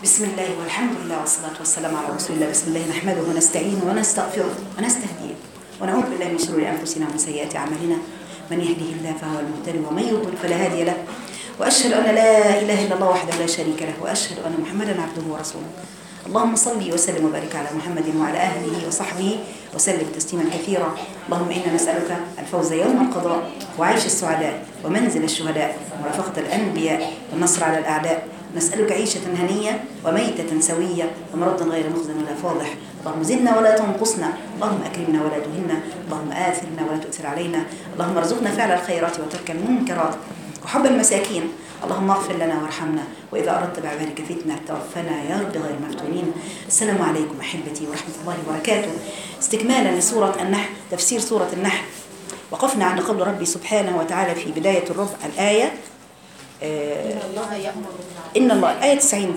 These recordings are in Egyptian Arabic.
بسم الله والحمد لله والصلاة والسلام على رسول الله بسم الله نحمده ونستعينه ونستغفره ونستهديه ونعوذ بالله من شرور أنفسنا ومن سيئات أعمالنا من يهده الله فهو المهتدي ومن يضلل فلا هادي له وأشهد أن لا إله إلا الله وحده لا شريك له وأشهد أن محمدا عبده ورسوله اللهم صل وسلم وبارك على محمد وعلى اهله وصحبه وسلم تسليما كثيرا اللهم انا نسالك الفوز يوم القضاء وعيش السعداء ومنزل الشهداء ورفقه الانبياء والنصر على الاعداء نسالك عيشه هنيه وميته سويه ومرضا غير مخزن ولا فاضح اللهم زدنا ولا تنقصنا اللهم اكرمنا ولا تهنا اللهم اثرنا ولا تؤثر علينا اللهم ارزقنا فعل الخيرات وترك المنكرات وحب المساكين اللهم اغفر لنا وارحمنا وإذا أردت بعبادك فتنة توفنا يا رب غير مفتونين السلام عليكم أحبتي ورحمة الله وبركاته استكمالا لسورة النحل تفسير سورة النحل وقفنا عند قول ربي سبحانه وتعالى في بداية الربع الآية آه إن الله يأمر إن الله آية 90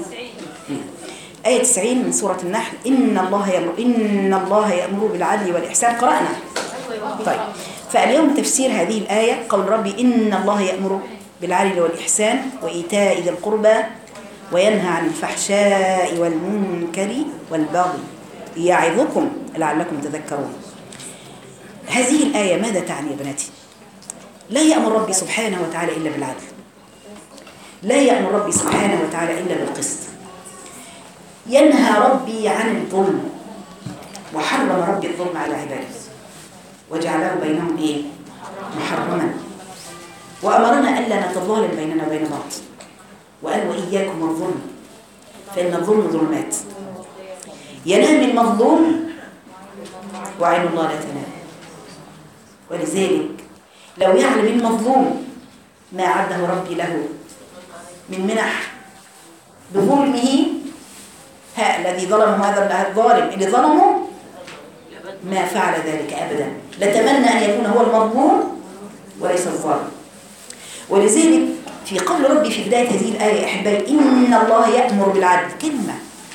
آية 90 من سورة النحل إن الله يأمر إن الله يأمر بالعدل والإحسان قرأنا طيب فاليوم تفسير هذه الآية قول ربي إن الله يأمر بالعدل والإحسان وإيتاء ذي القربى وينهى عن الفحشاء والمنكر والبغي يعظكم لعلكم تذكرون هذه الآية ماذا تعني يا بناتي لا يأمر ربي سبحانه وتعالى إلا بالعدل لا يأمر ربي سبحانه وتعالى إلا بالقسط ينهى ربي عن الظلم وحرم ربي الظلم على عباده وجعله بينهم إيه محرما وأمرنا ألا نتظالم بيننا وبين بعض وقال وإياكم الظلم فإن الظلم ظلمات ينام المظلوم وعين الله لا تنام ولذلك لو يعلم المظلوم ما عده ربي له من منح بظلمه ها الذي ظلم هذا الظالم اللي ظلمه ما فعل ذلك أبدا لتمنى أن يكون هو المظلوم وليس الظالم ولذلك في قول ربي في بداية هذه الآية أحبائي إن الله يأمر بالعدل كلمة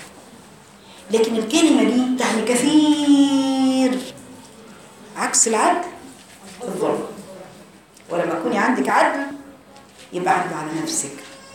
لكن الكلمة دي تعني كثير عكس العدل الظلم ولما تكوني عندك عدل يبقى عدل على نفسك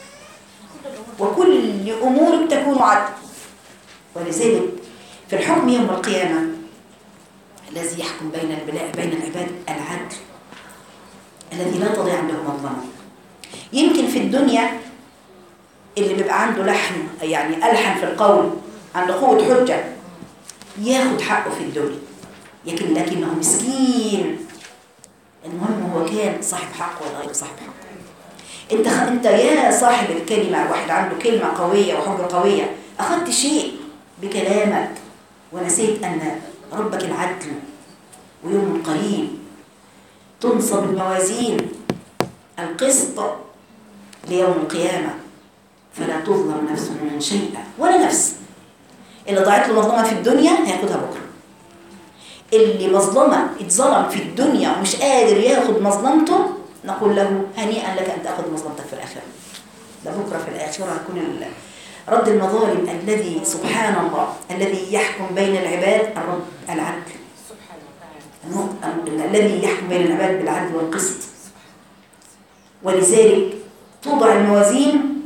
وكل أمورك تكون عدل ولذلك في الحكم يوم القيامة الذي يحكم بين بين العباد العدل الذي لا تضيع عنده مظلمة يمكن في الدنيا اللي بيبقى عنده لحن يعني ألحن في القول عنده قوة حجة ياخد حقه في الدنيا لكن لكنه مسكين المهم هو كان صاحب حق ولا غير صاحب حق انت خ... انت يا صاحب الكلمة واحد عنده كلمة قوية وحجة قوية أخذت شيء بكلامك ونسيت أن ربك العدل ويوم قريب تنصب الموازين القسط ليوم القيامة فلا تظلم نفس من شيئا ولا نفس اللي ضاعت له مظلمة في الدنيا هياخدها بكرة اللي مظلمة اتظلم في الدنيا ومش قادر ياخد مظلمته نقول له هنيئا لك أن تأخذ مظلمتك في الآخرة ده بكرة في الآخرة هيكون رد المظالم الذي سبحان الله الذي يحكم بين العباد الرب العدل الذي يحكم بين العباد بالعدل والقسط ولذلك توضع الموازين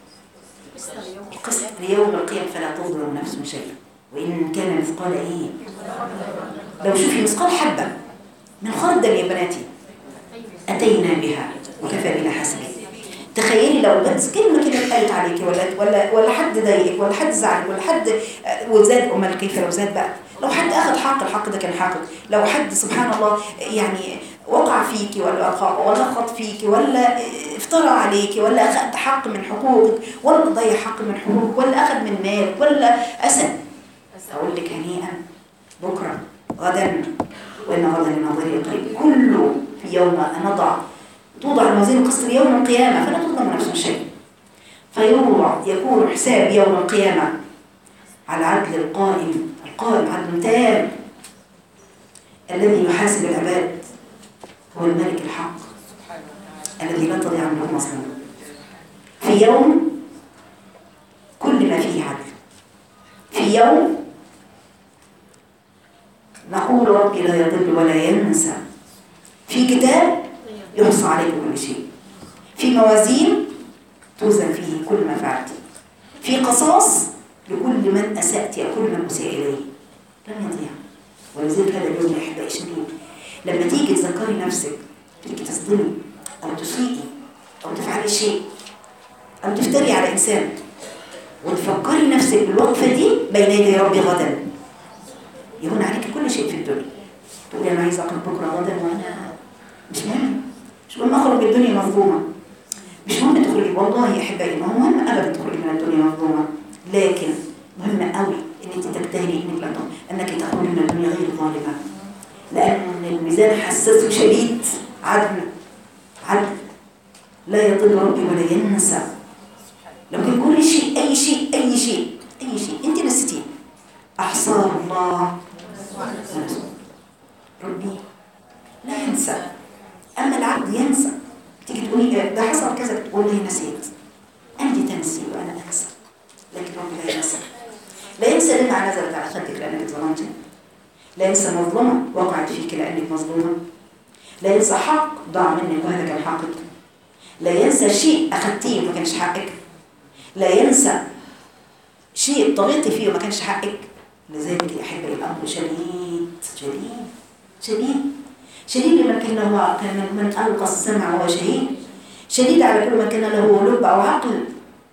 قسط ليوم القيامة فلا تظلم نفس شيئا وإن كان مثقال إيه لو شوفي مثقال حبة من خردل يا بناتي أتينا بها وكفى بنا حسبين تخيلي لو بس كلمة كده اتقالت عليكي ولا ولا ولا حد ضايقك ولا حد زعلك ولا حد وزاد امال كيف لو زاد بقى لو حد اخذ حق الحق ده كان حقك لو حد سبحان الله يعني وقع فيكي ولا ولا خط فيكي ولا افترى عليكي ولا اخذ حق من حقوقك ولا ضيع حق من حقوقك ولا اخذ من مالك ولا اسد اقول لك هنيئا بكره غدا وان غدا لنظري قريب كله في يوم نضع توضع الموازين القسط ليوم القيامة فلا تظلم نفس شيء فيوضع يكون حساب يوم القيامة على العدل القائم القائم عدل تام الذي يحاسب العباد هو الملك الحق الذي لا تضيع عنه مظلمة في يوم كل ما فيه عدل في يوم نقول ربي لا يضل ولا ينسى في كتاب يحصى عليك كل شيء في موازين توزن فيه كل ما فعلت في قصاص لكل من أسأت كل من أسيء إليه لم يضيع ولذلك هذا اليوم يا أحبائي شديد لما تيجي تذكري نفسك تيجي تصدمي أو تسيئي أو تفعلي شيء أو تفتري على إنسان وتفكري نفسك بالوقفة دي بين يدي ربي غدا يهون عليك كل شيء في الدنيا تقولي أنا عايزة أقرب بكرة غدا وأنا مش مهم مش مهم أخرج من الدنيا مظلومة مش مهم تخرجي والله يا أحبائي ما هو مهم أبدا تخرجي من الدنيا مظلومة لكن مهم قوي إن أنت تجتهدي إنك لا أنك تخرجي من الدنيا غير ظالمة لأن الميزان حساس وشديد عدل عدل لا يضل ربي ولا ينسى لو كان كل شيء أي شيء أي شيء أي شيء أنت نسيتيه أحصاه الله ونسوه. ربي لا ينسى أما العبد ينسى تيجي تقولي إيه ده حصل كذا تقول لي نسيت أنت تنسي وأنا أنسى لكن ربي لا ينسى لا ينسى لما نزلت على خدك لأنك ظلمتني لا ينسى مظلمة وقعت فيك لأنك مظلومة لا ينسى حق ضاع منك وهذا كان حقك لا ينسى شيء أخذتيه وما كانش حقك لا ينسى شيء طغيتي فيه وما كانش حقك لذلك يا أحبائي الأمر شديد شديد شديد شديد لمن كان له كان من ألقى السمع وهو شهيد شديد على كل من كان له لب أو عقل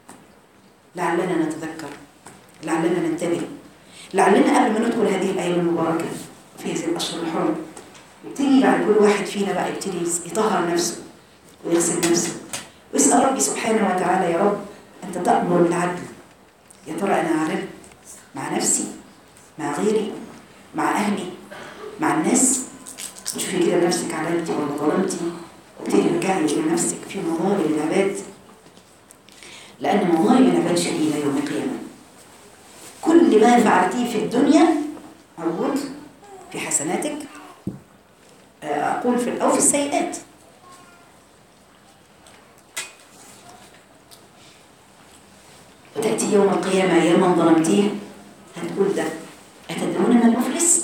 لعلنا نتذكر لعلنا ننتبه لعلنا قبل ما ندخل هذه الأيام المباركة في هذه الأشهر الحرم يبتدي بعد كل واحد فينا بقى يبتدي يطهر نفسه ويغسل نفسه ويسأل ربي سبحانه وتعالى يا رب أنت تأمر بالعدل يا ترى أنا عدلت مع نفسي مع غيري مع أهلي مع الناس تشوفي كده نفسك عدلتي ولا ظلمتي وابتدي ترجعي إلى نفسك في مظالم العباد لأن مظالم العباد شديدة يوم القيامة كل ما فعلتيه في الدنيا موجود في حسناتك أقول في أو في السيئات وتأتي يوم القيامة يا من ظلمتيه هتقول ده أتدرون من المفلس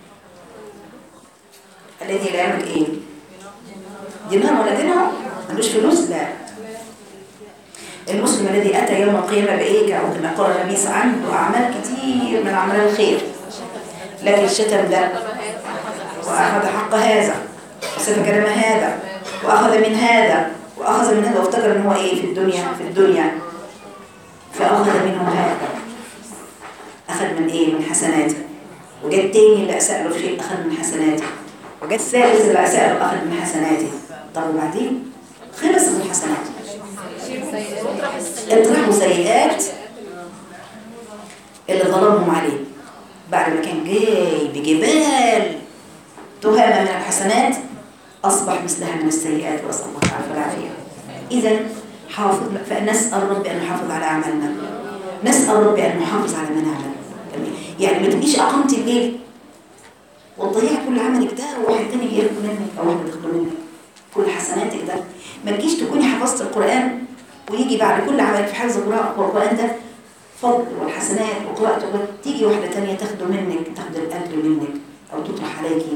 الذي لا يملك إيه دينار ولا دينار ملوش فلوس لا المسلم الذي أتى يوم القيامة بإيه أو كما قال النبي عنده أعمال كتير من أعمال الخير لكن الشتم ده وأخذ حق هذا وسفك دم هذا وأخذ من هذا وأخذ من هذا وافتكر إن هو إيه في الدنيا في الدنيا فأخذ منه هذا أخذ من إيه من حسناته وجاء التاني اللي أسأله في شيء أخذ من حسناته وجاء الثالث اللي أسأله أخذ من حسناته طب وبعدين خلص من حسناته اطرحوا سيئات اللي ظلمهم عليه بعد ما كان جاي بجبال تهامة من الحسنات أصبح مثلها من السيئات وأسأل الله تعالى العافية إذا حافظ فنسأل ربي أن يحافظ على أعمالنا نسأل ربي أن نحافظ على ما نعمل يعني ما تبقيش أقمتي الليل وتضيعي كل عملك ده وواحد تاني ياخد منك أو واحدة تاخد منك كل حسناتك ده ما تجيش تكوني حفظت القرآن ويجي بعد كل عملك في حفظ القرآن ده فضل والحسنات وقراءته تيجي واحدة تانية تاخده منك تاخد الأجر منك أو تطرح عليكي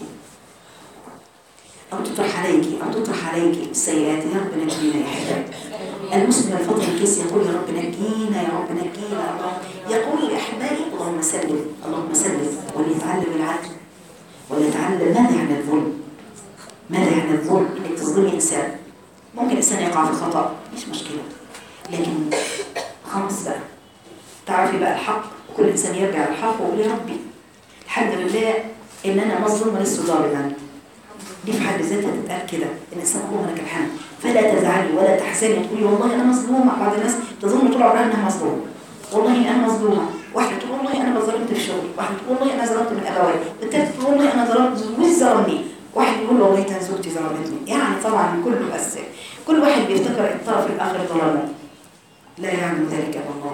أو تطرح عليكي أو تطرح عليكي السيئات يا رب نجينا يا حبيبي المسلم الفضل الكيس يقول يا رب نجينا يا رب نجينا الله يقول يا أحبابي اللهم سلم اللهم سلم وليتعلم العدل وليتعلم ماذا يعني الظلم ماذا يعني الظلم إنك تظلمي إنسان ممكن إنسان يقع في خطأ مش مشكلة لكن خمس بقى تعرفي بقى الحق وكل إنسان يرجع للحق ويقول يا ربي الحمد لله إن أنا مظلوم ولست ظالما دي في حد ذاتها تتقال كده الانسان هو لك الحمد فلا تزعلي ولا تحزني وتقولي والله انا مظلومه بعض الناس تظن طول عمرها انها مظلومه والله انا مظلومه واحده تقول والله انا ما ظلمت في شغلي واحده تقول والله انا ظلمت من ابوي والثالثه تقول والله انا ظلمت زوجي ظلمني واحد يقول والله كان زوجتي ظلمتني يعني طبعا كله بس كل واحد بيفتكر الطرف الاخر ظلمه لا يعلم ذلك الا الله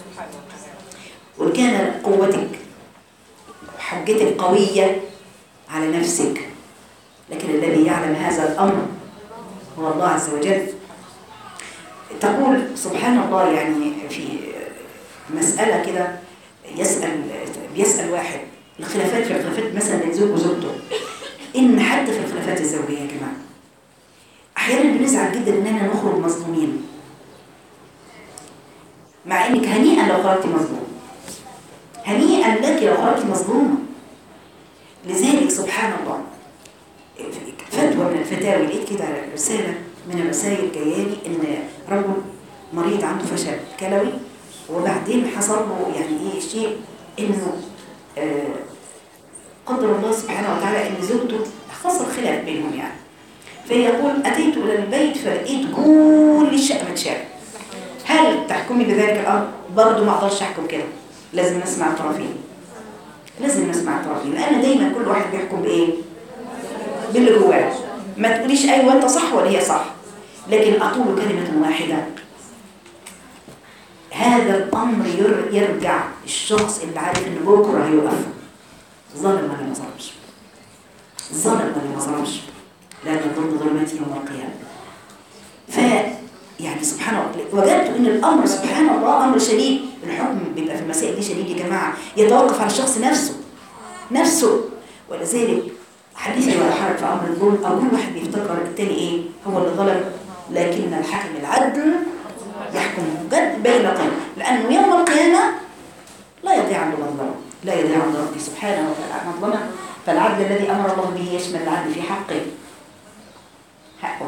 وكان قوتك حجتك قويه على نفسك لكن الذي يعلم هذا الأمر هو الله عز وجل تقول سبحان الله يعني في مسألة كده يسأل بيسأل واحد الخلافات في الخلافات مثلا بين زوج وزوجته إن حتى في الخلافات الزوجية يا جماعة أحيانا بنزعل جدا إننا نخرج مظلومين مع انك هنيئا لو خرجت مظلوم هنيئا لك لو خرجت مظلومه لذلك سبحان الله فتوى من الفتاوي لقيت كده رساله من الرسائل جايالي ان رجل مريض عنده فشل كلوي وبعدين حصل له يعني ايه شيء انه آه قدر الله سبحانه وتعالى ان زوجته حصل خلاف بينهم يعني فيقول اتيت الى البيت فلقيت كل الشقه متشابه هل تحكمي بذلك الامر برضه ما اقدرش احكم كده لازم نسمع الطرفين لازم نسمع الطرفين لان دايما كل واحد بيحكم بايه باللي جواه ما تقوليش ايوه انت صح ولا هي صح لكن اقول كلمه واحده هذا الامر ير- يرجع الشخص اللي عارف ان بكره هيقف ظلم ولا ما ظلمش ظلم ولا ما ظلمش لا تضل ظلمتي يوم القيامه ف يعني سبحان الله وجدت ان الامر سبحان الله امر شديد الحكم بيبقى في المسائل دي شديد يا جماعه يتوقف على الشخص نفسه نفسه ولذلك حديثي ولا حرج في امر الظلم او كل واحد بيفتكر التاني ايه هو اللي ظلم لكن الحكم العدل يحكم جد بين قوم لانه يوم القيامه لا يضيع عند مظلمه لا يضيع عند ربي سبحانه وتعالى مظلمه فالعدل الذي امر الله به يشمل العدل في حقه حقه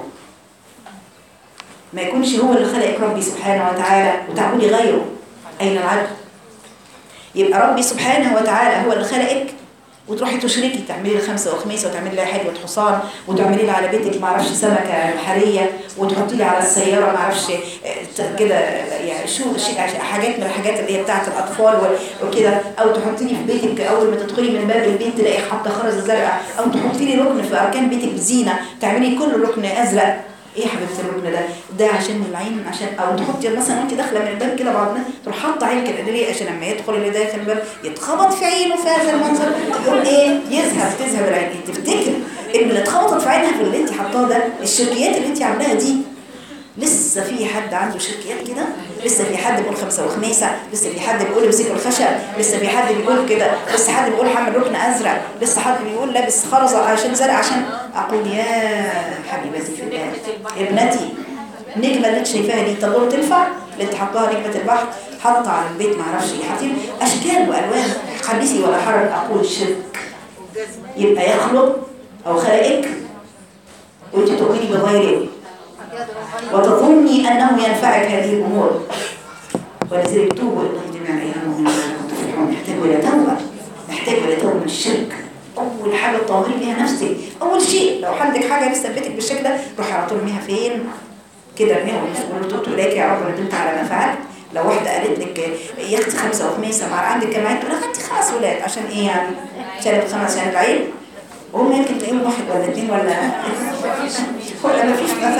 ما يكونش هو اللي خلقك ربي سبحانه وتعالى وتعبدي غيره أين العدل يبقى ربي سبحانه وتعالى هو اللي خلقك وتروحي تشركي تعملي لي خمسه وخميسه وتعملي لي حلوه حصان وتعملي لي على بيتك ما اعرفش سمكه بحريه وتحطي لي على السياره ما اعرفش آه، كده يعني شو شيء حاجات من الحاجات اللي هي بتاعه الاطفال و- وكده او تحطي لي في بيتك اول ما تدخلي من باب البيت تلاقي حاطه خرز زرقاء او تحطي لي ركن في اركان بيتك بزينه تعملي كل ركن ازرق ايه يا حبيبتي الركن ده ده عشان العين عشان او تحطي مثلا وانت داخله من الباب كده بعض الناس تروح حاطه عين كده ليه عشان لما يدخل اللي داخل الباب يتخبط في عينه في هذا المنظر يقول ايه يذهب تذهب العين انت تفتكر ان اللي اتخبطت في عينها في اللي انت حطاه ده الشركيات اللي انت عاملاها دي لسه في حد عنده شركيات كده لسه في حد بيقول خمسة وخميسة لسه في حد بيقول امسكوا الخشب لسه في حد بيقول كده لسه حد بيقول حمل ركن ازرق لسه حد بيقول لابس خرزة عشان زرق عشان اقول يا حبيبتي في الله ابنتي النجمة اللي انت شايفاها دي تقول تنفع اللي انت حطاها نجمة البحر حاطة على البيت معرفش ايه حاطين اشكال والوان حديثي ولا حرج اقول شرك يبقى يخلق او خلقك وانت تؤمني بغيره وتظني أنه ينفعك هذه الأمور ولذلك توبوا إلى الله جميعا أيها المؤمنون لعلكم تفلحون نحتاج إلى توبة نحتاج إلى توبة من الشرك أول حاجة تطهري بيها نفسك أول شيء لو عندك حاجة بتثبتك بالشكل ده روحي على طول ارميها فين؟ كده ارميها وقولي تبت إليك يا رب ندمت على ما فعلت لو واحدة قالت لك يا اختي خمسة وخميسة مع عندك كمان تقول لها خدتي خمس ولاد عشان ايه يعني؟ عشان الخمس عشان العيد وهم يمكن تلاقيهم واحد ولا اثنين ولا ولا ما فيش مثلا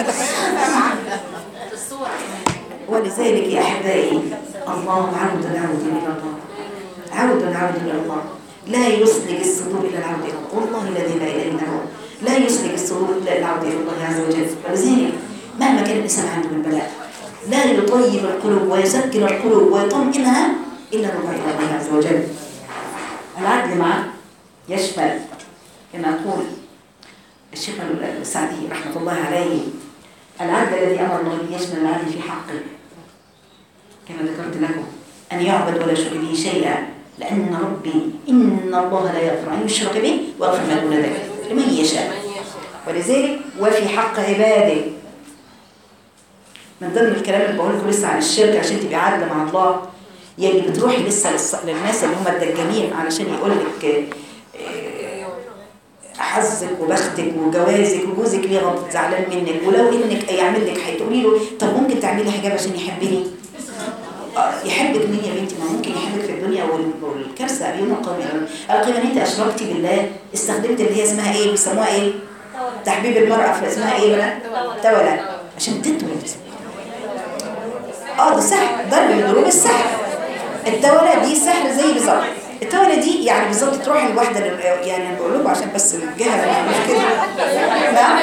ولذلك يا احبائي الله عود العود الى الله عود العود الى الله لا يسلك الصدور الى العود الى الله والله الذي لا اله الا هو لا يسلك الصدور الا العود الى الله عز وجل ولذلك مهما كان الانسان عنده من بلاء لا يطيب القلوب ويسكن القلوب ويطمئنها الا الرجوع الى الله عز وجل العدل معه يشمل كما يقول الشيخ السعدي رحمه الله عليه العدل الذي امر الله به يشمل العدل في حقه كما ذكرت لكم ان يعبد ولا يشرك به شيئا لان ربي ان الله لا يغفر ان يشرك به ويغفر ما دون ذلك لمن يشاء ولذلك وفي حق عباده من ضمن الكلام اللي بقول لكم لسه عن الشرك عشان تبقى عادله مع الله يلي بتروحي لسه للص- للناس اللي هم الدجالين علشان يقول لك حظك وبختك وجوازك وجوزك ليه غلط زعلان منك ولو انك يعمل لك هتقولي له طب ممكن تعملي حجاب عشان يحبني آه، يحبك مين يا بنتي ما ممكن يحبك في الدنيا وال- والكارثه يوم القيامه القيامه انت اشركتي بالله استخدمت اللي هي اسمها ايه بيسموها ايه تحبيب المراه في اسمها ايه بقى تولى عشان تتولد اه ده سحر ضرب من ضروب السحر التولى دي سحر زي بالظبط التولى دي يعني بالظبط تروح الواحده لل- يعني أنا بقول لكم عشان بس الجهه اللي مش كده نعم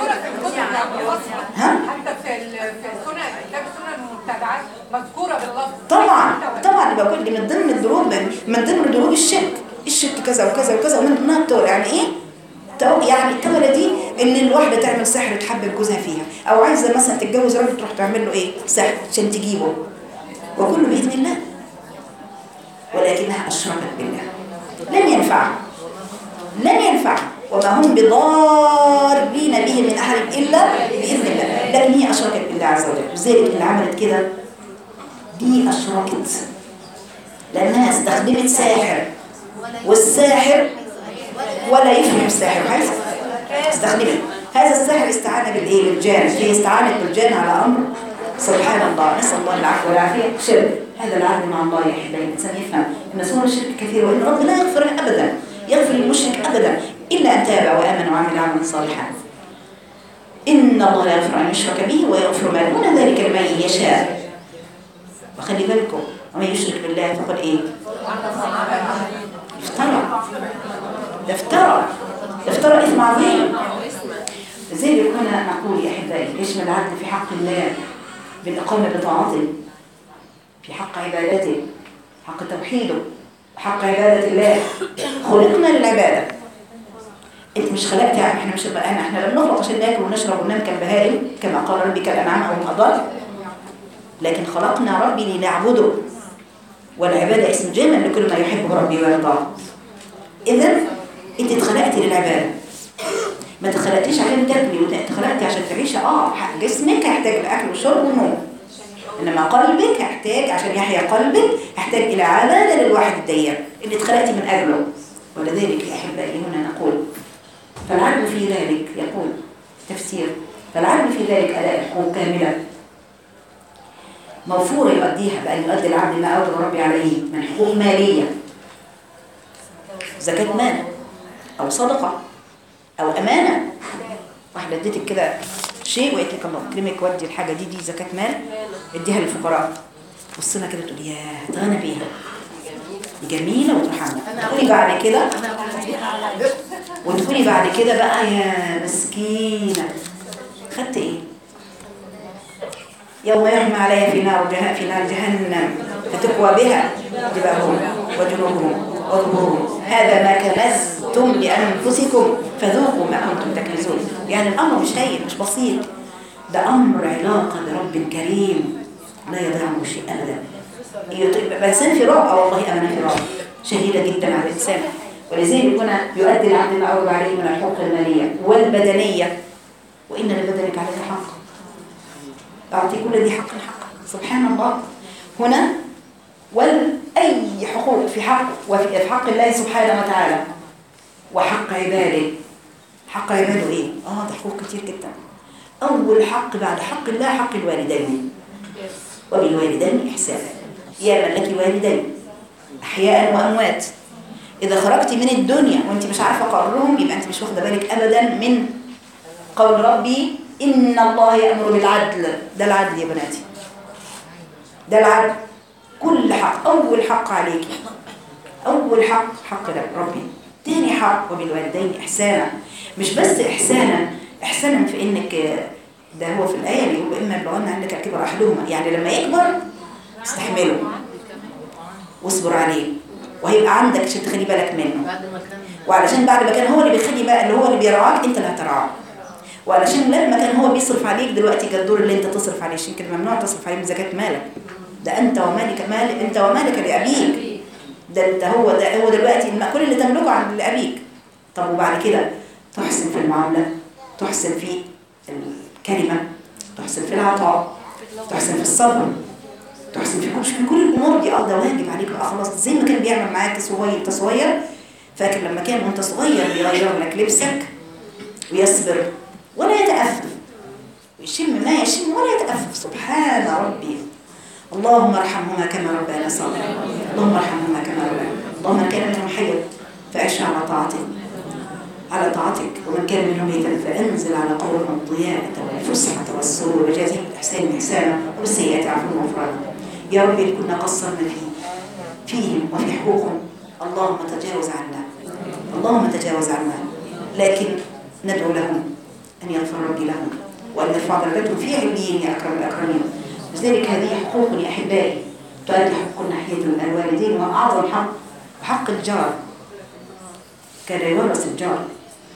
ها حتى في ال- في السنن كتاب السنن المبتدعات مذكوره باللفظ طبعا طبعا يبقى كل دي من ضمن الدروب من ضمن دروب الشرك الشرك كذا وكذا وكذا ومن ضمنها التولى يعني ايه تو- يعني التولى دي ان الواحده تعمل سحر تحبب جوزها فيها او عايزه مثلا تتجوز راجل تروح تعمل له ايه سحر عشان تجيبه وكله بإذن الله ولكنها أشركت بالله لن ينفعها لن ينفعها وما هم بضارين به من أحد إلا بإذن الله لكن هي أشركت بالله عز وجل لذلك اللي عملت كده دي أشركت لأنها استخدمت ساحر والساحر ولا يفهم الساحر حيث استخدمت هذا الساحر استعان بالايه بالجان هي استعانت بالجان على امر سبحان الله نسال الله العفو والعافيه شرك هذا العهد مع الله يا احبائي الانسان يفهم ان صور الشرك كثير وان رب لا يغفر ابدا يغفر للمشرك ابدا الا ان تاب وامن وعمل عملا صالحا ان الله لا يغفر ان يشرك به ويغفر ما دون ذلك لمن يشاء وخلي بالكم ومن يشرك بالله فقد ايه افترى ده افترى ده افترى اثم عظيم لذلك هنا نقول يا احبائي يشمل العدل في حق الله بالاقامه بطاعته في حق عبادته حق توحيده حق عباده الله خلقنا للعباده انت مش خلقت يعني احنا مش احنا احنا لم نخلق عشان ناكل ونشرب وننام كالبهائم كما قال ربي كالانعام او الاضل لكن خلقنا ربي لنعبده والعباده اسم جامع لكل ما يحبه ربي ويرضاه اذا انت اتخلقتي للعباده ما اتخلقتيش عشان تاكلي وانت اتخلقتي عشان تعيشي اه جسمك هيحتاج الاكل والشرب والنوم انما قلبك هيحتاج عشان يحيا قلبك يحتاج الى عباده للواحد الديان اللي اتخلقتي من اجله ولذلك يا احبائي هنا نقول فالعدل في ذلك يقول تفسير فالعدل في ذلك اداء الحقوق كامله موفورة يؤديها بأن يؤدي العبد ما أوجب ربي عليه من حقوق مالية زكاة مال أو صدقة أو أمانة واحدة اديتك كده شيء وقلت لك الله يكرمك ودي الحاجة دي دي زكاة مال اديها للفقراء بص لها كده تقول يا تغنى بيها دي جميلة وتروح عنها تقولي بعد كده وتقولي بعد كده بقى يا مسكينة خدت ايه يوم يحمى عليها في نار جهنم في نار جهنم فتكوى بها جباههم وجنوبهم وظهورهم هذا ما كنزتم لأنفسكم فذوقوا ما كنتم تكنزون يعني الأمر مش هين مش بسيط ده أمر علاقة برب كريم لا يضيع عنه شيء أبدا يطيب- الإنسان في رعب أو والله أنا في رعب شديدة جدا على الإنسان ولذلك هنا يؤدي العبد ما أوجب عليه من الحقوق المالية والبدنية وإن لبدنك عليك حق أعطي كل ذي حق حق سبحان الله هنا والأي حقوق في حق وفي في حق الله سبحانه وتعالى وحق عباده حق عباده إيه؟ آه ده حقوق كتير جدا أول حق بعد حق الله حق الوالدين وبالوالدين إحسانا يا من لك والدين أحياء وأموات إذا خرجت من الدنيا وأنت مش عارفة قرارهم يبقى أنت مش واخدة بالك أبدا من قول ربي إن الله يأمر بالعدل ده العدل يا بناتي ده العدل كل حق أول حق عليك أول حق حق لك ربي تاني حق وبالوالدين إحسانا مش بس إحسانا إحسانا في إنك ده هو في الآية اللي هو إما يبلغن عندك الكبر أحدهما يعني لما يكبر استحمله واصبر عليه وهيبقى عندك عشان تخلي بالك منه بعد ما كان وعلشان بعد ما كان هو اللي بيخلي بقى اللي هو اللي بيرعاك انت اللي هترعاه وعلشان لما كان هو بيصرف عليك دلوقتي كان الدور اللي انت تصرف عليه عشان كده ممنوع تصرف عليه من زكاة مالك ده انت ومالك مال انت ومالك لأبيك ده انت هو ده هو دلوقتي الم- كل اللي تملكه عن لأبيك طب وبعد كده تحسن في المعاملة تحسن في الكلمة تحسن في العطاء تحسن في الصبر تحسن في كل في كل الامور دي اه ده واجب عليك بقى خلاص زي ما كان بيعمل معاك صغير انت صغير فاكر لما كان وانت صغير بيغير لك لبسك ويصبر ولا يتأفف ويشم ما يشم ولا يتأفف سبحان ربي اللهم ارحمهما كما ربانا صغيرا اللهم ارحمهما كما ربانا اللهم من كان منهم حيا فعش على طاعتك على طاعتك ومن كان منهم ميتا فانزل على قولهم الضياء والفسحة والسرور وجازهم بالإحسان إحسانا وبالسيئات عفوا وغفرانا يا رب إن كنا قصرنا فيه فيهم وفي حقوقهم اللهم تجاوز عنا اللهم تجاوز عنا لكن ندعو لهم أن يغفر ربي لهم وأن يرفع درجتهم في عليين يا أكرم الأكرمين لذلك هذه حقوق يا أحبائي تؤدي حقوق ناحية الوالدين وأعظم حق وحق الجار كان يورث الجار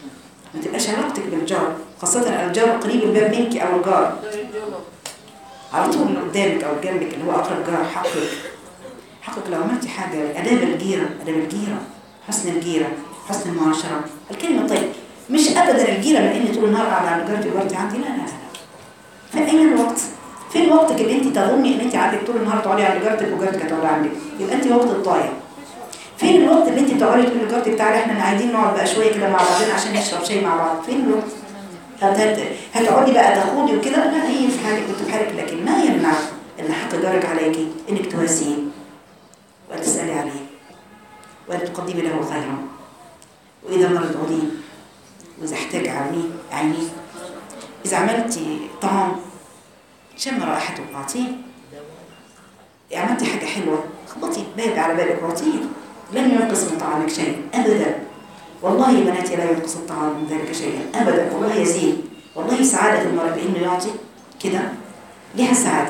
ما تبقاش علاقتك بالجار خاصة الجار قريب الباب منك أو الجار على طول اللي قدامك او جنبك اللي هو اقرب جار حقك حقك لو عملتي حاجه اداب الجيره اداب الجيره حسن الجيره حسن المعاشره الكلمه الطيبه مش ابدا الجيره من اني طول النهار قاعده على جارتي وجارتي عندي لا لا لا فين اين الوقت؟ فين وقتك اللي انت تظني ان انت عندك طول النهار تقعدي عند جارتك وجارتك هتقعد عندك يبقى انت وقت الضايع فين الوقت اللي انت بتقعدي تقولي لجارتك تعالي احنا عايزين نقعد بقى شويه كده مع بعضنا عشان نشرب شاي مع بعض فين الوقت؟ هت- هت- هتقعدي بقى تخوضي وكده لا هي في حالك وانت في حالك لكن ما يمنع ان حق جارك عليكي انك تواسيه وتسالي عليه وان تقدمي له خيرا واذا مرض عوديه واذا احتاج عينيه عينيه اذا عملتي طعام شم رائحته اعطيه عملتي حاجه حلوه خبطي باب على بابك واعطيه لن ينقص من طعامك شيء ابدا والله يا بناتي لا ينقص الطعام من ذلك شيئا ابدا والله يزيد والله سعاده المرء بانه يعطي كده لها سعاده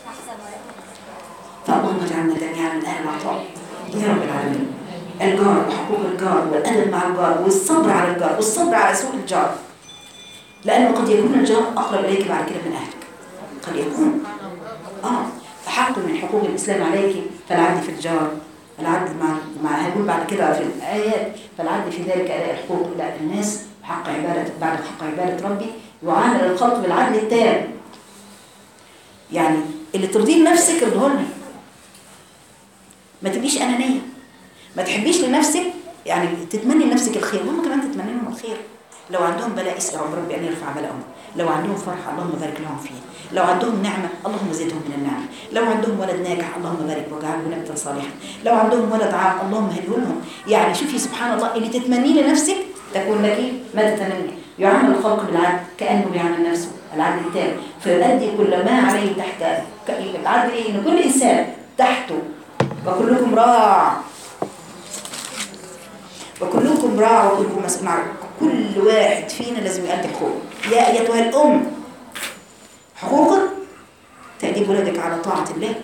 فاللهم اجعلنا جميعا من اهل العطاء يا رب العالمين الجار وحقوق الجار والادب مع الجار والصبر على الجار والصبر على سوء الجار لانه قد يكون الجار اقرب اليك بعد كده من اهلك قد يكون اه فحق من حقوق الاسلام عليك فالعدل في الجار العدل مع مع هنقول بعد كده في الايات فالعدل في ذلك اداء الحقوق الى الناس حق عباده بعد حق عباده ربي يعامل الخلق بالعدل التام يعني اللي ترضيه لنفسك ارضيه لنا ما تبقيش انانيه ما تحبيش لنفسك يعني تتمني لنفسك الخير وهم كمان تتمني لهم الخير لو عندهم بلاء اسال رب ربي ان يرفع بلاءهم لو عندهم فرحه اللهم بارك لهم فيه لو عندهم نعمه اللهم زدهم من النعمه لو عندهم ولد ناجح اللهم بارك واجعله نبتا صالحا لو عندهم ولد عاق اللهم هديه لهم يعني شوفي سبحان الله اللي تتمنيه لنفسك تكون لك ما تتمني يعامل الخلق بالعدل كانه بيعامل نفسه العدل التام فيؤدي كل ما عليه تحت ك- العدل ايه ان كل انسان تحته وكلكم راع وكلكم راع وكلكم مسؤول عن كل واحد فينا لازم يؤدي حقوقه يا ايتها الام حقوقك تأديب ولادك على طاعة الله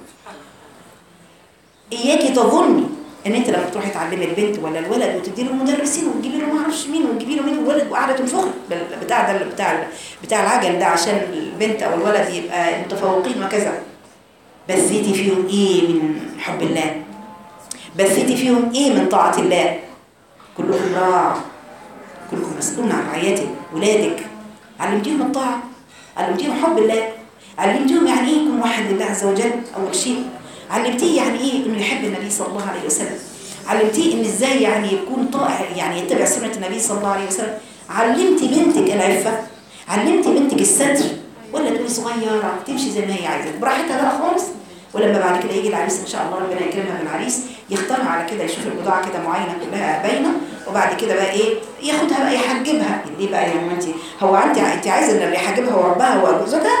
إياكي تظني إن أنت لما تروحي تعلمي البنت ولا الولد وتدي له المدرسين وتجيبي له ما أعرفش مين وتجيبي له مين الولد وقاعدة تنفخ بال- بتاع ده بتاع بتاع العجل ده عشان البنت أو الولد يبقى متفوقين وكذا بثيتي فيهم إيه من حب الله بثيتي فيهم إيه من طاعة الله كلكم راع كلكم مسؤول عن رعايته ولادك علمتيهم الطاعة علمتيهم حب الله علمتيهم يعني ايه يكون واحد لله عز وجل اول شيء علمتيه يعني ايه انه يحب النبي صلى الله عليه وسلم علمتيه ان ازاي يعني يكون طائع يعني يتبع سنه النبي صلى الله عليه وسلم علمتي بنتك العفه علمتي بنتك الستر ولا تقولي صغيره تمشي زي ما هي عايزه براحتها بقى خالص ولما بعد كده يجي العريس ان شاء الله ربنا يكرمها بالعريس يختارها على كده يشوف البضاعه كده معينه كلها باينه وبعد كده بقى ايه ياخدها بقى يحجبها ليه بقى يعني ما انت هو انت انت عايزه ان اللي يحجبها وربها وجوزها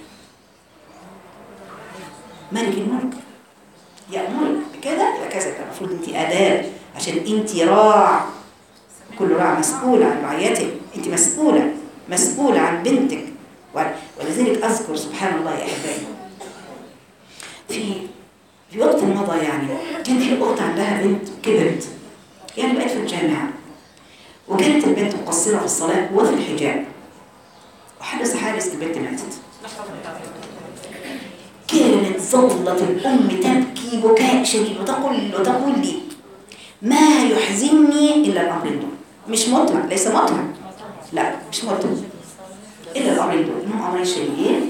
ملك الملك يأمرك بكذا يبقى كذا يبقى المفروض انت اداه عشان انت راع كل راع مسؤول عن رعيته انت مسؤوله مسؤوله عن بنتك ولذلك اذكر سبحان الله يا احبائي في في وقت مضى يعني كان في اخت عندها بنت كبرت يعني بقت في الجامعه وكانت البنت مقصره في الصلاه وفي الحجاب وحدث حادث البنت ماتت كانت ظلت الأم تبكي بكاء شديد وتقول وتقول لي ما يحزنني إلا الأمرين دول مش مطمع ليس مطمع لا مش مطمع إلا الأمرين دول إنهم أمرين شديدين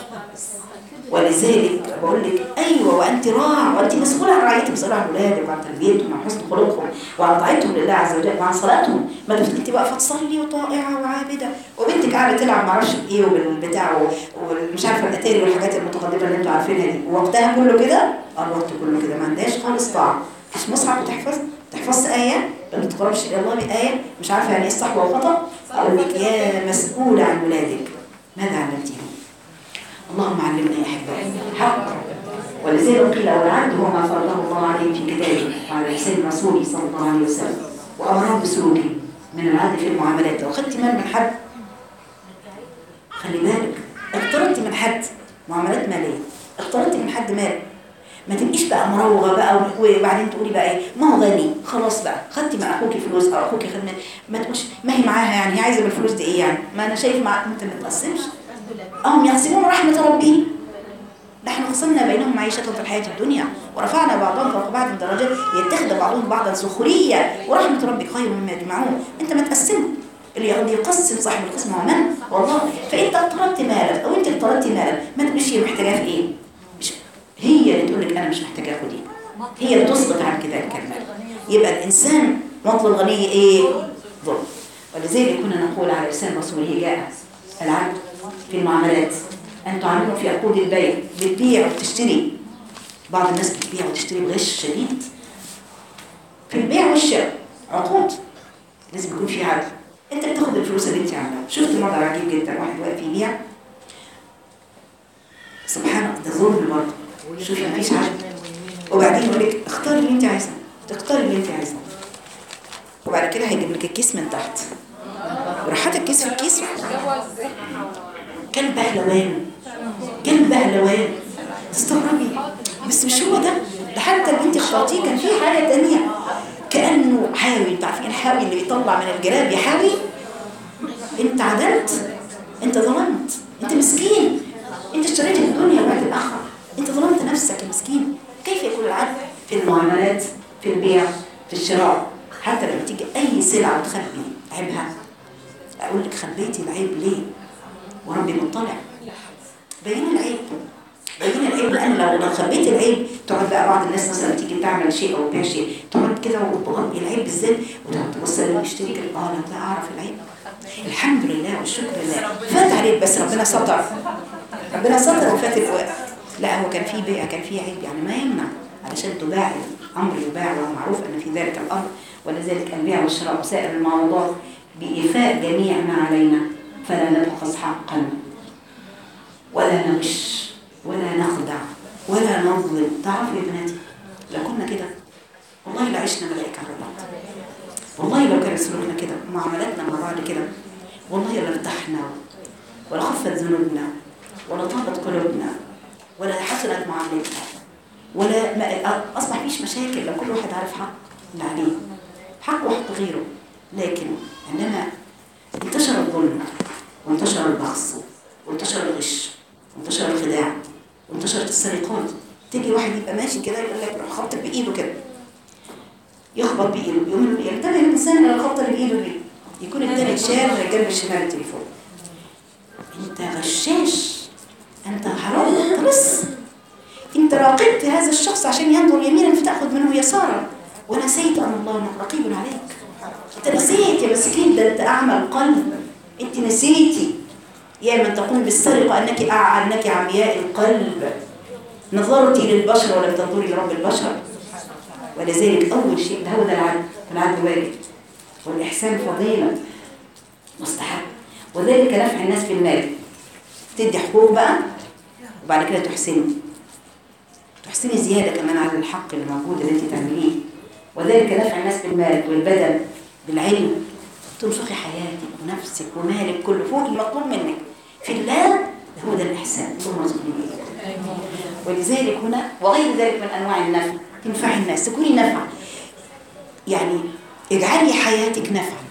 ولذلك بقول لك أيوة وأنت راع وأنت مسؤولة عن رعايتهم مسؤولة عن أولادك وعن تربيتهم وعن حسن خلقهم وعن طاعتهم لله عز وجل وعن صلاتهم ما تفضل أنت واقفة تصلي وطائعة وعابدة وبنتك قاعدة تلعب معرفش بإيه وبالبتاع ومش عارفة الأتاري والحاجات المتقدمة اللي أنتوا عارفينها دي ووقتها كله كده اه الوقت كله كده ما عندهاش خالص طاعة مش مصحف بتحفظ تحفظ آية ما تقربش إلى الله بآية مش عارفة يعني إيه الصح والخطأ أقول لك يا مسؤولة عن ولادك ماذا علمتيهم؟ اللهم علمنا يا احبائي حق ولذلك قيل والعبد هو ما فرضه الله عليه في كتابه وعلى لسان رسوله صلى الله عليه وسلم وامره بسلوكه من العدل في المعاملات لو خدت مال من حد خلي بالك اقترضتي من حد معاملات ماليه اقترضتي من حد مال ما تبقيش بقى مروغه بقى وبعدين تقولي بقى ايه ما هو غني خلاص بقى خدتي مع اخوكي فلوس او اخوكي خد ما تقولش ما هي معاها يعني هي عايزه بالفلوس دي ايه يعني ما انا شايف مع انت ما تقسمش هم يقسمون رحمة ربي نحن قسمنا بينهم معيشتهم في الحياة الدنيا ورفعنا بعضهم فوق بعض درجات يتخذ بعضهم بعضا سخرية ورحمة ربك خير مما يجمعون انت ما تقسمه اللي يقعد يقسم صاحب القسم هو من؟ والله فانت اقترضت مالك او انت اقترضت مالك ما تقولش هي محتاجاه في ايه؟ مش هي اللي تقول لك انا مش محتاجاه خدي هي اللي تسقط عنك ذلك المال يبقى الانسان مطل الغني ايه؟ ظلم ولذلك كنا نقول على لسان رسوله جاء العبد في المعاملات أن تعاملوا في عقود البيع بتبيع وتشتري بعض الناس بتبيع وتشتري بغش شديد في البيع والشراء عقود لازم يكون في عدل انت بتاخد الفلوس اللي انت عاملاها شفت منظر عجيب جدا واحد واقف يبيع سبحان الله ده ظلم برضه شوفي مفيش عدل وبعدين يقول لك اختاري اللي انت عايزاه تختاري اللي انت عايزاه وبعد كده هيجيب لك الكيس من تحت وراح حاطط الكيس في الكيس كان بهلوان كان بهلوان تستغربي بس مش هو ده ده حتى اللي انت اخترتيه كان في حاجه تانية كانه حاوي انت عارفين الحاوي اللي بيطلع من الجلاب يحاوي انت عدلت انت ظلمت انت مسكين انت اشتريت الدنيا وبعت الاخره انت ظلمت نفسك يا مسكين كيف يكون العدل في المعاملات في البيع في الشراء حتى لما تيجي اي سلعه وتخبي عيبها اقول لك خبيتي العيب ليه وربي مطلع بين العيب بين العيب لان لو لو خبيت العيب تقعد بقى بعض الناس مثلا تيجي تعمل شيء او تبيع شيء تقعد كده وتغطي العيب بالذات وتقعد تبص للمشتري كده اه لا لا اعرف العيب الحمد لله والشكر لله فات عليك بس ربنا ستر ربنا ستر وفات الوقت لا هو كان في بيع كان في عيب يعني ما يمنع علشان تباع الامر يباع ومعروف ان في ذلك الامر ولذلك البيع والشراء وسائر المعروضات بإيفاء جميع ما علينا فلا نبخس حقا ولا نغش ولا نخدع ولا نظلم تعرفوا يا بناتي لو كنا كده والله لا عشنا ملائكة على بعض والله لو كان سلوكنا كده معاملاتنا مع بعض كده والله لا ارتحنا ولا خفت ذنوبنا ولا طابت قلوبنا ولا حسنت معاملتنا ولا ما اصبح فيش مشاكل لو كل واحد عارف حق اللي عليه حق وحق غيره لكن عندما انتشر الظلم وانتشر البخس وانتشر الغش وانتشر الخداع وانتشرت السرقات تيجي واحد يبقى ماشي كده يقول لك يروح خبط بايده كده يخبط بايده يقوم ينتبه الانسان الى الخبطه اللي بايده دي يكون التاني شال من الجنب الشمال التليفون انت غشاش انت حرام انت بس انت راقبت هذا الشخص عشان ينظر يمينا فتاخذ منه يسارا ونسيت ان الله رقيب عليك انت نسيت يا مسكين ده انت اعمى القلب انت نسيتي يا من تقوم بالسرقه انك أع... انك عمياء القلب نظرت للبشر ولم تنظري لرب البشر ولذلك اول شيء ده هو ده العدل العدل واجب والاحسان فضيله مستحب وذلك نفع الناس بالمال تدي حقوق بقى وبعد كده تحسني تحسني زياده كمان على الحق اللي موجود اللي انت تعمليه وذلك نفع الناس بالمال والبدن بالعلم تنفقي حياتك ونفسك ومالك كله فوق المطلوب منك في الله هو ده الإحسان ثم رزقني ولذلك هنا وغير ذلك من أنواع النفع تنفعي الناس تكوني نفع يعني اجعلي حياتك نفعا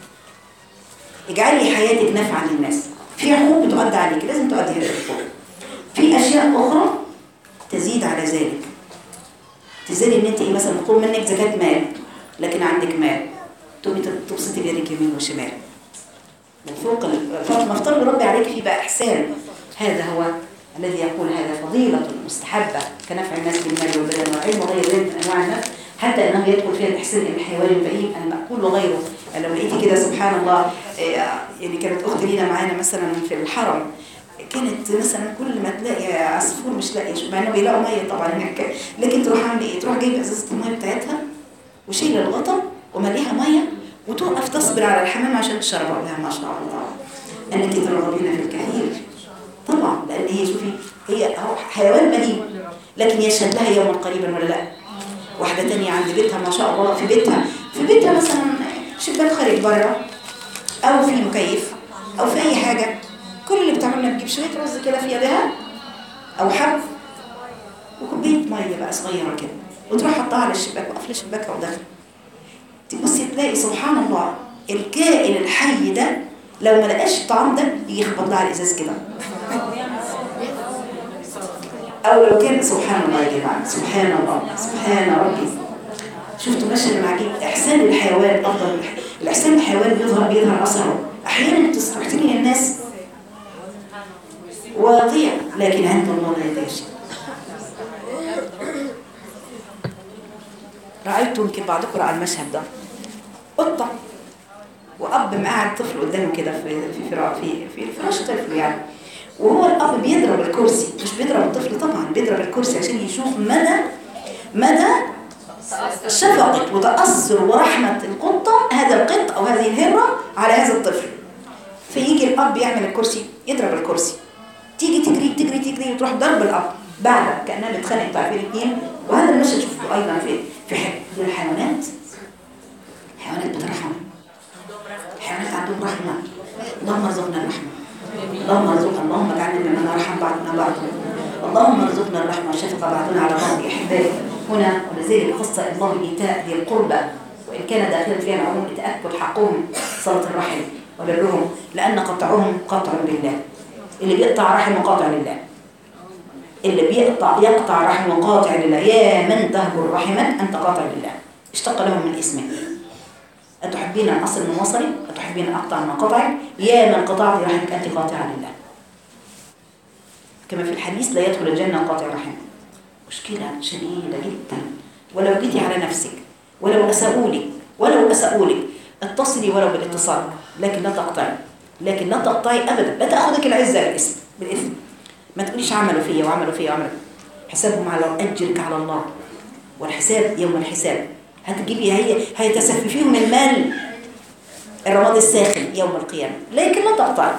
اجعلي حياتك نفعا للناس في حقوق بتؤدى عليك لازم تؤدي هذه الحقوق في أشياء أخرى تزيد على ذلك تزيد ان انت ايه مثلا مطلوب منك زكاة مال لكن عندك مال تقومي تبسطي بيدك يمين وشمال من فوق فما افترض ربي عليك في بقى احسان هذا هو الذي يقول هذا فضيلة مستحبة كنفع الناس بالمال والبدن والعلم وغير ذلك من انواع النفع حتى انه يدخل فيها الاحسان الحيواني البهيم المأكول وغيره يعني لو لقيتي كده سبحان الله يعني كانت اختي لينا معانا مثلا في الحرم كانت مثلا كل ما تلاقي عصفور مش لاقي مع انه بيلاقوا ميه طبعا هناك لكن تروح عامله ايه تروح جايبه ازازه الميه بتاعتها وشايله الغطا ومليها ميه وتوقف تصبر على الحمام عشان تشربها لها ما شاء الله انك ترغبين في الكثير طبعا لان هي شوفي هي هو حيوان مليء لكن يشهد لها يوما قريبا ولا لا واحده ثانيه عند بيتها ما شاء الله في بيتها في بيتها مثلا شباك خارج بره او في مكيف او في اي حاجه كل اللي بتعملنا بتجيب شويه رز كده في يدها او حب وكوبايه ميه بقى صغيره كده وتروح حطها على الشباك وقفل شباكها ودخل تبصي تلاقي سبحان الله الكائن الحي ده لو ما لقاش الطعام ده يجي يخبط لها على الازاز كده او لو كان سبحان الله يا جماعه سبحان الله سبحان ربي شفتوا مشهد عجيب احسان الحيوان افضل الاحسان الحيوان بيظهر بيظهر اثره احيانا تستحسن الناس واقية لكن عند الله لا يتجشى رأيت يمكن بعضكم رأى المشهد ده قطة وأب معاه طفل قدامه كده في في فراش في في فراش طفل يعني وهو الأب بيضرب الكرسي مش بيضرب الطفل طبعا بيضرب الكرسي عشان يشوف مدى مدى شفقة وتأثر ورحمة القطة هذا القط أو هذه الهرة على هذا الطفل فيجي الأب يعمل الكرسي يضرب الكرسي تيجي تجري تجري تجري وتروح ضرب الأب بعد كأنها بتخانق بتاع في الاثنين وهذا المشهد شفته أيضا في في ح- في الحيوانات حيوانات بترحم حيوانات عندهم رحمة اللهم ارزقنا الرحمة اللهم ارزقنا اللهم اجعلنا ممن نرحم بعضنا بعضا اللهم ارزقنا الرحمة والشفقة بعضنا على بعض يا أحبائي هنا ولذلك خص الله إيتاء ذي القربى وإن كان داخلا فيها العموم لتأكد حقهم صلة الرحم وبرهم لأن قطعهم قطع لله اللي بيقطع رحمه قاطع لله اللي بيقطع يقطع رحمه قاطع لله يا من تهجر رحمك أنت قاطع لله اشتق لهم من اسمه أتحبين أن أصل من وصلي أتحبين أن أقطع من قطعي يا من قطعت رحمك أنت قاطعة لله كما في الحديث لا يدخل الجنة قاطع رحم مشكلة شديدة جدا ولو جيتي على نفسك ولو أساءوا لك ولو أساءوا لك اتصلي ولو بالاتصال لكن لا تقطعي لكن لا تقطعي أبدا لا تأخذك العزة بالاسم بالإثم ما تقوليش عملوا فيا وعملوا فيا وعملوا حسابهم على أجرك على الله والحساب يوم الحساب هتجيبي هي هيتسففيهم المال الرماد الساخن يوم القيامة لكن لا تقطعي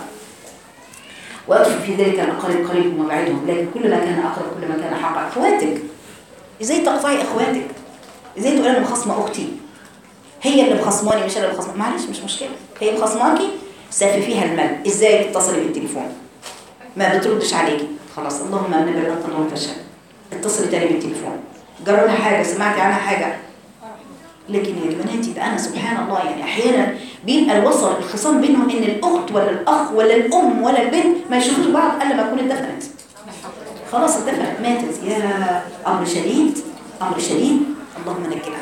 وأدخل في ذلك الأقارب قريب ومبعدهم لكن كل ما كان أقرب كل ما كان حق أخواتك إزاي تقطعي أخواتك إزاي تقول أنا مخصمة أختي هي اللي مخصماني مش أنا اللي مخصمة معلش مش مشكلة هي مخصماكي ساففيها المال إزاي تتصلي بالتليفون ما بتردش عليكي خلاص اللهم أنا بلغت اللهم فشل اتصلي تاني بالتليفون جرى لها حاجة سمعتي عنها حاجة لكن يا بناتي ده أنا سبحان الله يعني أحيانا بيبقى الوصل الخصام بينهم إن الأخت ولا الأخ ولا الأم ولا البنت ما يشوفوش بعض إلا ما تكون اتدفنت خلاص اتدفنت ماتت يا أمر شديد أمر شديد اللهم نجنا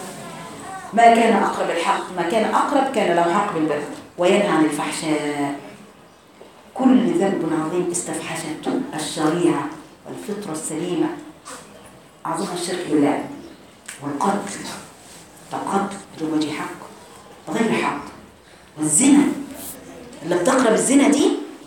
ما كان أقرب الحق ما كان أقرب كان له حق بالبر وينهى عن الفحشاء كل ذنب عظيم استفحشته الشريعة والفطرة السليمة أعظمها الشرك بالله والقتل القتل بدون وجه حق بغير حق والزنا اللي بتقرب الزنا دي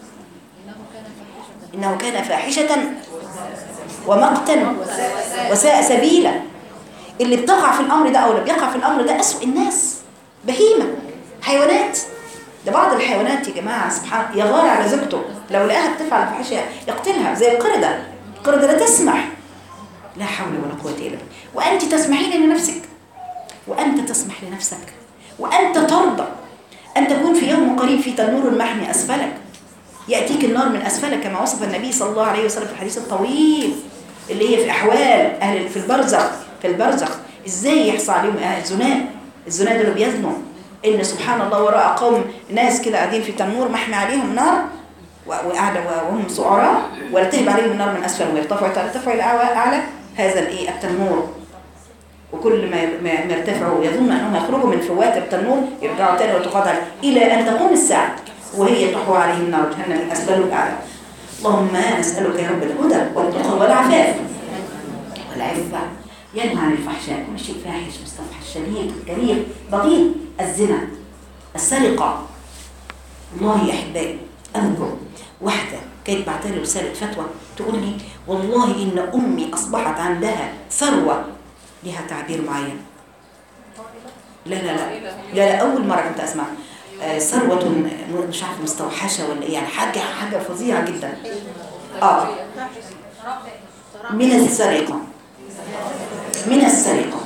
إنه كان فاحشة ومقتا وساء سبيلا اللي بتقع في الأمر ده أو اللي بيقع في الأمر ده أسوأ الناس بهيمة حيوانات ده بعض الحيوانات يا جماعة سبحان يغار على زوجته لو لقاها بتفعل الفحشة يقتلها زي القردة القردة لا تسمح لا حول ولا قوة إلا بالله وأنت تسمحين لنفسك وأنت تسمح لنفسك وأنت ترضى أن تكون في يوم قريب في تنور المحمي أسفلك يأتيك النار من أسفلك كما وصف النبي صلى الله عليه وسلم في الحديث الطويل اللي هي في أحوال أهل في البرزخ في البرزخ إزاي يحصل عليهم أهل الزناء الزناء دول بيزنوا إن سبحان الله وراء قوم ناس كده قاعدين في تنور محمي عليهم نار وقاعدة وهم سعراء ويلتهب عليهم النار من أسفل ويرتفعوا ترتفع إلى أعلى هذا الإيه التنور وكل ما ما يرتفعوا يظن أنهم يخرجوا من فوات التنور يرجعوا تاني وتقاطع إلى أن تقوم الساعة وهي تحوى عليهم نار جهنم من أسفل الأعلى اللهم نسألك يا رب الهدى والتقى والعفاف والعفة ينهى عن الفحشاء كل شيء فاحش مستفحش شديد كبير بغيض الزنا السرقة والله يا أحبائي أذكر واحدة كانت بعتلي رسالة فتوى تقول لي والله إن أمي أصبحت عندها ثروة لها تعبير معين لا لا لا لا, لا أول مرة كنت أسمع آه، ثروة مش عارفة مستوحشة ولا إيه يعني حاجة حاجة فظيعة جدا آه من السرقة من السرقة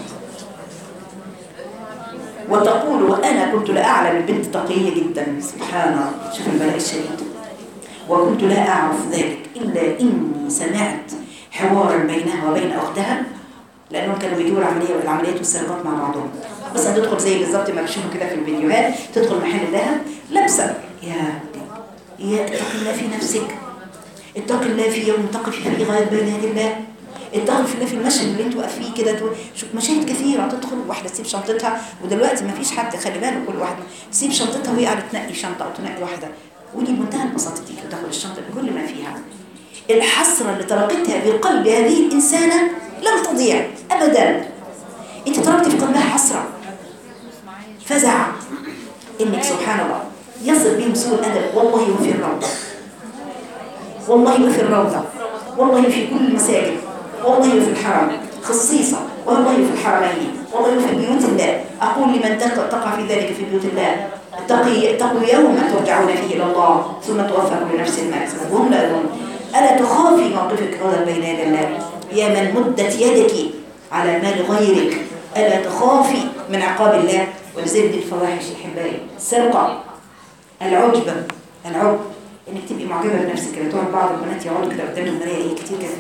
وتقول وأنا كنت لا أعلم البنت تقية جدا سبحان الله شوف البلاء الشديد وكنت لا أعرف ذلك إلا إني سمعت حوارا بينها وبين أختها لأنهم كانوا بيجيبوا العملية والعمليات والسرقات مع بعضهم بس هتدخل زي بالظبط ما بيشوفوا كده في الفيديوهات تدخل محل ذهب لابسة يا ربي يا اتق الله في نفسك اتق الله في يوم تقف فيه غاية بين يدي الله اتقوا في الله في المشهد اللي انتوا واقفين فيه كده تقول- شوف مشاهد كثيره تدخل واحده تسيب شنطتها ودلوقتي ما فيش حد خلي بالك كل واحده تسيب شنطتها وهي قاعده تنقي شنطه او تنقي واحده ودي بمنتهى البساطه تيجي وتاخد الشنطه بكل ما فيها الحسره اللي تركتها بقلب هذه الانسانه لم تضيع ابدا انت تركت في قلبها حسره فزع انك سبحان الله يصل بهم سوء الادب والله وفي الروضه والله وفي الروضه والله في كل المساجد والله في الحرم خصيصة والله في الحرمين والله في بيوت الله أقول لمن تقع تقع في ذلك في بيوت الله اتقي اتقوا يوما ترجعون فيه إلى الله ثم توفى كل نفس ما كسبت وهم لا يظلمون ألا تخافي موقفك غدا بين يدي الله يا من مدت يدك على مال غيرك ألا تخافي من عقاب الله ولذلك الفواحش الحبايب السرقة العجب العجب انك تبقي معجبه بنفسك كده تقعد بعض البنات يقعدوا كده قدام المرايه ايه كتير كده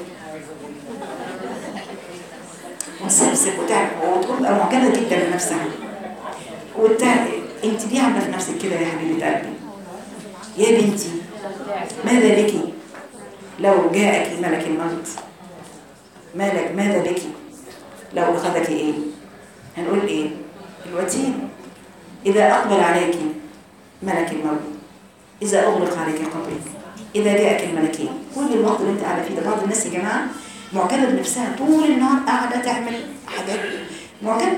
وتسبسب وتعب وتبقى معجبه جدا بنفسها وتعب انت ليه عامله في نفسك كده يا حبيبه قلبي يا بنتي ماذا لك لو جاءك ملك الموت مالك ماذا بك لو اخذك ايه هنقول ايه الوتين اذا اقبل عليك ملك الموت إذا أغلق عليك قبرك إذا جاءك الملكين كل الوقت اللي أنت قاعدة فيه ده بعض الناس يا جماعة معجبة بنفسها طول النهار قاعدة تعمل حاجات معجبة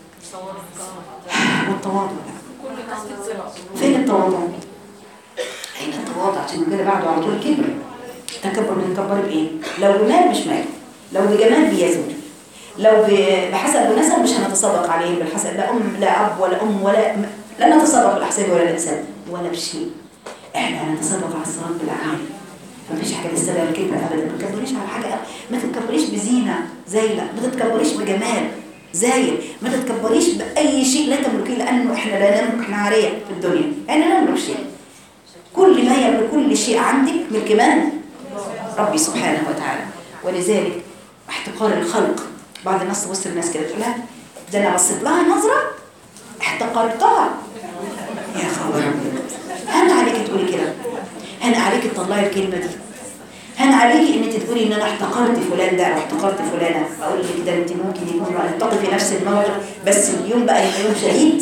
والتواضع لا فين التواضع؟ أين التواضع؟ عشان كده بعده على طول كبر تكبر بنكبر بإيه؟ لو بمال مش مال لو بجمال بيزول لو ب- بحسب ونسب مش هنتسابق عليه بالحسب لا أم لا أب ولا أم ولا لا نتسابق بالأحساب ولا الإنسان ولا بشيء احنا هنتسابق على الصراط بالاعمال مفيش حاجه تستدعي الكبر ابدا ما تكبريش على حاجه ما تتكبريش بزينه زايله ما تتكبريش بجمال زايل ما تتكبريش باي شيء لا تملكيه لانه احنا لا نملك احنا عاريه في الدنيا احنا لا نملك شيء كل ما يملك كل شيء عندك ملك من ربي سبحانه وتعالى ولذلك احتقار الخلق بعض الناس تبص للناس كده تقول لها ده انا بصيت لها نظره احتقرتها يا خبر أبيض. هن عليك تقولي كده هن عليك تطلعي الكلمة دي هن عليك ان انت تقولي ان انا احتقرت فلان ده او احتقرت فلانة اقول لك ده انت ممكن يكون نلتقي في نفس الموقف بس اليوم بقى يبقى يوم شهيد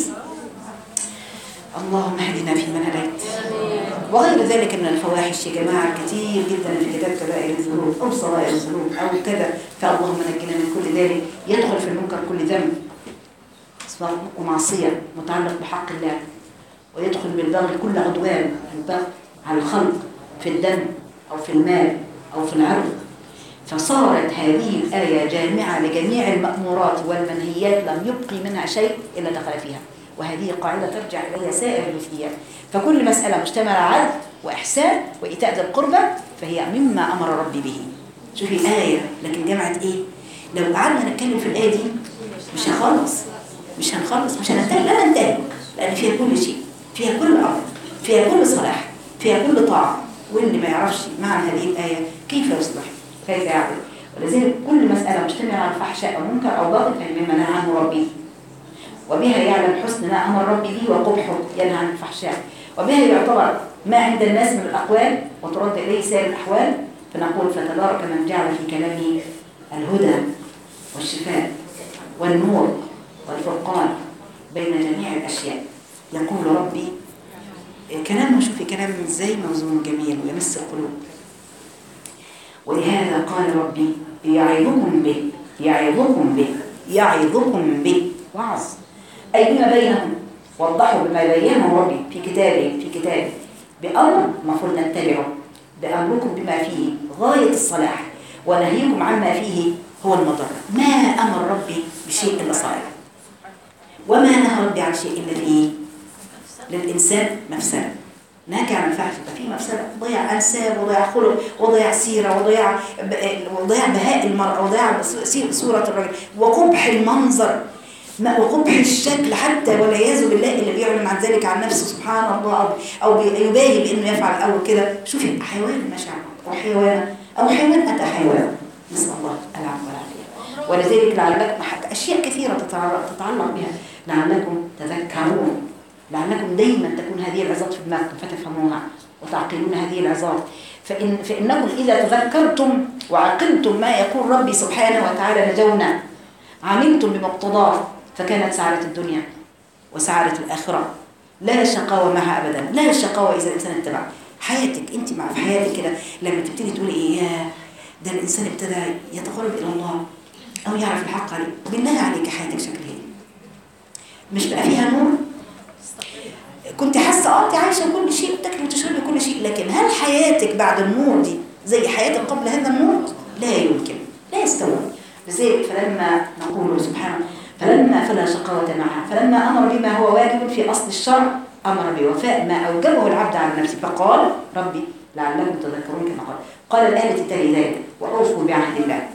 اللهم اهدنا فيمن هديت وغير ذلك من الفواحش يا جماعة كتير جدا في كتاب كبائر الذنوب أو صغائر الذنوب أو كذا فاللهم نجنا من كل ذلك يدخل في المنكر كل ذنب سواء ومعصية متعلق بحق الله ويدخل بالبغي كل عدوان البغي على الخلق في الدم أو في المال أو في العرض فصارت هذه الآية جامعة لجميع المأمورات والمنهيات لم يبقي منها شيء إلا دخل فيها وهذه قاعدة ترجع إليها سائر المثليات فكل مسألة مشتملة على عدل وإحسان وإيتاء ذي القربى فهي مما أمر ربي به شوفي آية لكن جمعت إيه لو قعدنا نتكلم في الآية دي مش هنخلص مش هنخلص مش هننتهي لا ننتهي لأن فيها كل شيء فيها كل أمر فيها كل صلاح فيها كل طاعة واللي ما يعرفش معنى هذه الآية كيف يصلح كيف يعمل ولذلك كل مسألة مشتملة على فحشاء أو منكر أو باطل فهي مما نهى عنه ربي وبها يعلم حسن ما أمر ربي به وقبحه ينهى عن الفحشاء وبها يعتبر ما عند الناس من الأقوال وترد إليه سائر الأحوال فنقول فتبارك من جعل في كلامه الهدى والشفاء والنور والفرقان بين جميع الأشياء يقول ربي كلامه شوفي كلام ازاي موزون جميل ويمس القلوب ولهذا قال ربي يعظكم به يعظكم به يعظكم به وعظ أي بما بينهم وضحوا بما بينه ربي في كتابه في كتابه بأمر المفروض نتبعه بأمركم بما فيه غاية الصلاح ونهيكم عما فيه هو المضر ما أمر ربي بشيء إلا صالح وما نهى ربي عن شيء إلا فيه للإنسان مفسدة نهاك عن الفحش يبقى في مفسدة ضيع أنساب وضيع خلق وضيع سيرة وضيع وضيع بهاء المرأة وضيع صورة الرجل وقبح المنظر ما- وقبح الشكل حتى والعياذ بالله اللي بيعلن عن ذلك عن نفسه سبحان الله أو- او بي- يباهي بانه يفعل اول كده شوفي حيوان ماشي على الأرض، او حيوان او حيوان اتى حيوان نسال الله العفو والعافيه ولذلك لعلكم حتى اشياء كثيره تتعلق تتعلق بها لعلكم تذكرون لعلكم دايما تكون هذه العظات في دماغكم فتفهموها وتعقلون هذه العظات فإن فإنكم إذا تذكرتم وعقلتم ما يقول ربي سبحانه وتعالى نجونا عملتم بمقتضاه فكانت سعادة الدنيا وسعادة الآخرة لا شقاوة معها أبدا لا شقاوة إذا الإنسان اتبع حياتك أنت مع في حياتك كده لما تبتدي تقولي إيه ياه ده الإنسان ابتدى يتقرب إلى الله أو يعرف الحق عليه بالله عليك حياتك شكلها إيه مش بقى فيها نور كنت حاسه اه انت عايشه كل شيء بتاكلي وتشربي كل شيء لكن هل حياتك بعد النور دي زي حياتك قبل هذا النور لا يمكن لا يستوي لذلك فلما نقول سبحانه فلما فلا شقاوة معها فلما أمر بما هو واجب في أصل الشرع أمر بوفاء ما أوجبه العبد على نفسه فقال ربي لعلكم تذكرون كما قال قال الآية التالي ذلك وأوفوا بعهد الله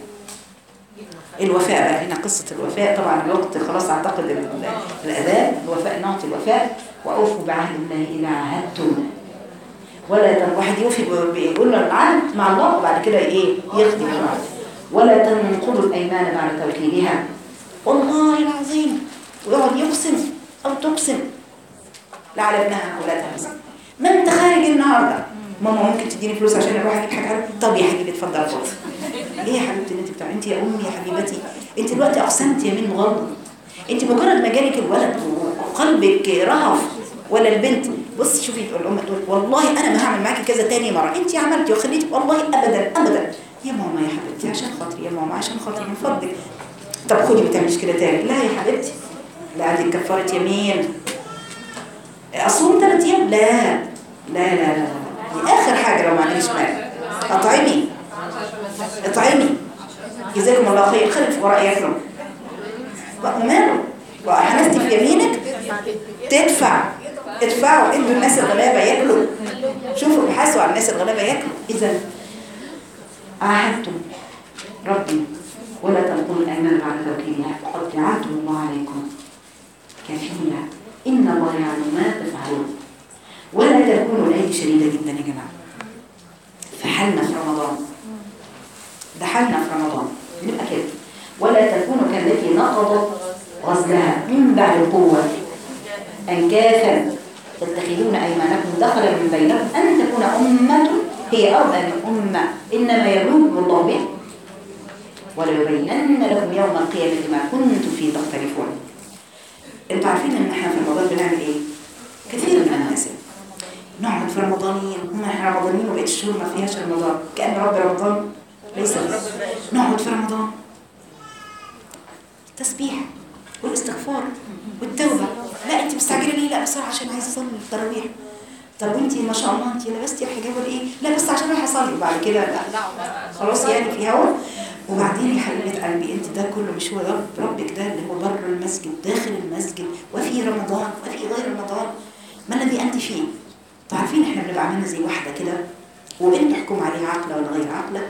الوفاء بقى هنا قصة الوفاء طبعا الوقت خلاص اعتقد ال- الأذان الوفاء نعطي الوفاء وأوفوا بعهد الله إذا عاهدتم ولا تن... واحد يوفي ب- بيقول له العهد مع الله وبعد كده ايه يخدم العهد ولا تنقضوا الأيمان بعد توكيدها والله العظيم ويقعد يقسم أو تقسم لعل ابنها أولادها مثلا ما انت خارج النهارده ماما ممكن تديني فلوس عشان اروح اجيب حاجه حلوة؟ طب يا حبيبي اتفضل خد ليه يا حبيبتي اللي انت بتاع انت يا امي يا حبيبتي انت دلوقتي اقسمت يمين غلط انت مجرد ما جالك الولد وقلبك رهف ولا البنت بص شوفي تقول الام تقول والله انا ما هعمل معاكي كذا تاني مره انت عملتي وخليتي والله ابدا ابدا يا ماما يا حبيبتي عشان خاطري يا ماما عشان خاطري من فضلك طب خدي ما تعمليش كده تاني لا يا حبيبتي لا دي كفاره يمين اصوم ثلاث ايام لا لا لا لا لا. دي اخر حاجه لو ما عنديش مال اطعمي اطعمي جزاكم الله خير خلي الفقراء ياكلوا بقى وماله وحنستي في يمينك تدفع ادفعوا ادوا الناس الغلابه ياكلوا شوفوا ابحثوا عن الناس الغلابه ياكلوا اذا عاهدتم ربي ولا تلقوا الايمان بعد توكيدها فقد جعلتم الله عليكم كفيلا ان الله يعلم ما تفعلون ولا تكونوا الايدي شديده جدا يا جماعه فحلنا في رمضان ده حالنا في رمضان نبقى كده ولا تكونوا كالتي نقضت غزلها من بعد القوة أنكاثا تتخذون أيمانكم دخلا من بينكم أن تكون أمة هي أرضى من أمة إنما يبلوكم الله به وليبينن لكم يوم القيامة ما كنتم فيه تختلفون انتوا عارفين ان احنا في رمضان بنعمل ايه؟ كثير من الناس نقعد في رمضانيين هم احنا رمضانيين وبقيت الشهور ما فيهاش رمضان كأن رب رمضان ليس نقعد في رمضان تسبيح والاستغفار والتوبة لا انت مستعجلة ليه لا بسرعة عشان عايزة اصلي التراويح طب وانت ما شاء الله انت لبستي الحجاب ولا ايه لا بس عشان رايحة اصلي وبعد كده لا خلاص يعني في هوا وبعدين يا حبيبة قلبي انت ده كله مش هو رب ربك ده اللي هو بره المسجد داخل المسجد وفي رمضان وفي غير رمضان ما الذي انت فيه تعرفين احنا بنبقى عاملين زي واحدة كده وانت تحكم عليها عاقلة ولا غير عاقلة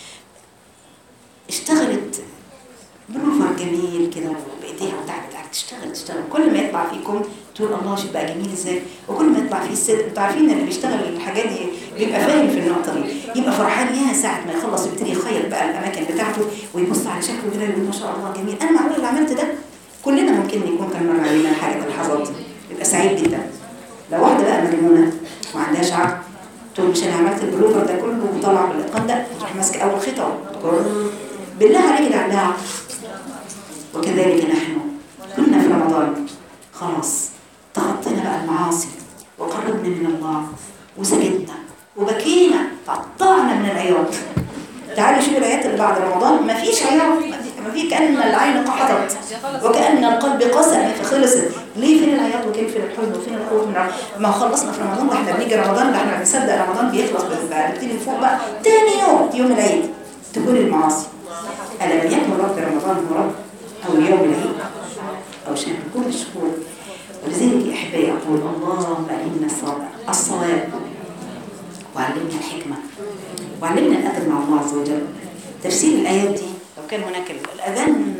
اشتغلت بروفر جميل كده بايديها وتعبت قاعده تشتغل تشتغل كل ما يطلع فيكم تقول الله شوف بقى جميل ازاي وكل ما يطلع فيه الست انتوا عارفين ان اللي بيشتغل الحاجات دي بيبقى فاهم في النقطه دي يبقى فرحان يا ساعه ما يخلص يبتدي يخيط بقى الاماكن بتاعته ويبص على شكله كده يقول ما شاء الله جميل انا معقول اللي عملت ده كلنا ممكن يكون كان مر علينا حاجه اللحظات دي يبقى سعيد جدا لو واحده بقى مجنونه ما عندهاش عقل تقول مش انا عملت البلوفر ده كله وطلع بالاتقان ده تروح ماسكه اول خيطه تقول بالله عليك ده عندها عقل وكذلك نحن كنا في رمضان خلاص تخطينا بقى المعاصي وقربنا من الله وسجدنا وبكينا قطعنا من العياط تعالي شوفي الآيات اللي بعد رمضان ما فيش عياط ما في كأن العين قحطت وكأن القلب قسى فخلصت ليه فين العياط وكيف فين الحزن وفين الخوف من رمضان ما خلصنا في رمضان ده احنا بنيجي رمضان ده احنا بنصدق رمضان بيخلص بقى نبتدي فوق بقى تاني يوم يوم العيد تكون المعاصي ألم يكن رب رمضان هو رب أو يوم العيد أو شهر كل الشهور ولذلك يا أحبائي أقول اللهم علمنا الصواب الصواب وعلمنا الحكمة وعلمنا الأدب مع الله عز وجل تفسير الآيات دي لو كان هناك الأذان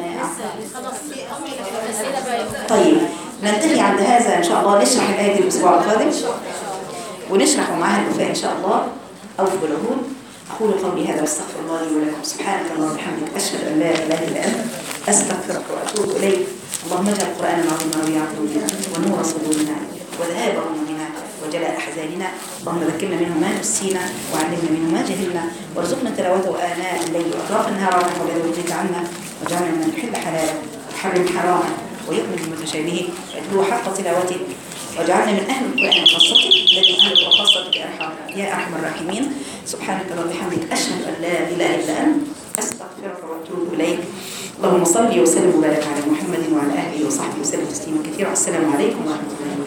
طيب ننتهي عند هذا إن شاء الله نشرح الآية دي الأسبوع القادم ونشرح معاها الوفاء إن شاء الله أوفوا العهود أقول قولي هذا واستغفر الله لي ولكم سبحانك اللهم وبحمدك أشهد أن لا إله إلا أنت أستغفرك وأتوب إليك اللهم اجعل القرآن العظيم ربيع قلوبنا ونور صدورنا وذهاب همومنا وجلاء أحزاننا اللهم ذكرنا منه ما نسينا وعلمنا منه ما جهلنا وارزقنا تلاوته آناء الليل وأطراف النهار ولا حول ولا قوة عنه واجعلنا من يحل حلاله ويحرم حرامه ويؤمن بمتشابهه ويتلو حق تلاوته واجعلنا من أهل القرآن وخاصته الذي أهلك وخاصتك يا أرحم يا أرحم الراحمين سبحانك اللهم وبحمدك أشهد أن لا إله إلا أنت أستغفرك وأتوب إليك اللهم صل وسلم وبارك على محمد وعلى آله وصحبه وسلم تسليما كثيرا السلام عليكم ورحمة الله وبركاته